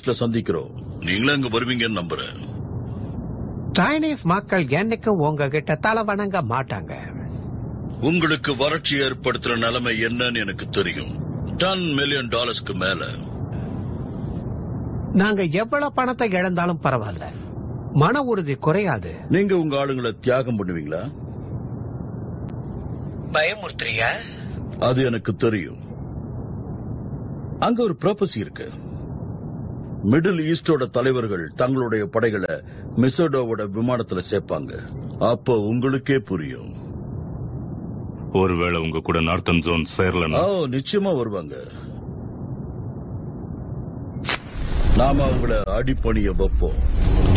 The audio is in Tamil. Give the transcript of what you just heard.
சந்திக்கிறோம் நீங்களும் அங்க வருவீங்கன்னு நம்புறேன் சைனீஸ் மக்கள் என்னைக்கும் உங்ககிட்ட தலை வணங்க மாட்டாங்க உங்களுக்கு வறட்சி ஏற்படுத்துற நிலைமை என்னன்னு எனக்கு தெரியும் டன் மில்லியன் டாலர்ஸ்க்கு மேல நாங்க எவ்வளவு பணத்தை இழந்தாலும் பரவாயில்ல மன உறுதி குறையாது நீங்க உங்க ஆளுங்களை தியாகம் பண்ணுவீங்களா பயமுறுத்துறியா அது எனக்கு தெரியும் அங்க ஒரு ப்ராப்பசி இருக்கு மிடில் ஈஸ்டோட தலைவர்கள் தங்களுடைய படைகளை மிசோடோவோட விமானத்துல சேர்ப்பாங்க அப்போ உங்களுக்கே புரியும் ஒருவேளை உங்க கூட நார்த்தன் ஜோன் சேரலனா ஓ நிச்சயமா வருவாங்க நாம அவங்கள அடிப்பணிய வைப்போம்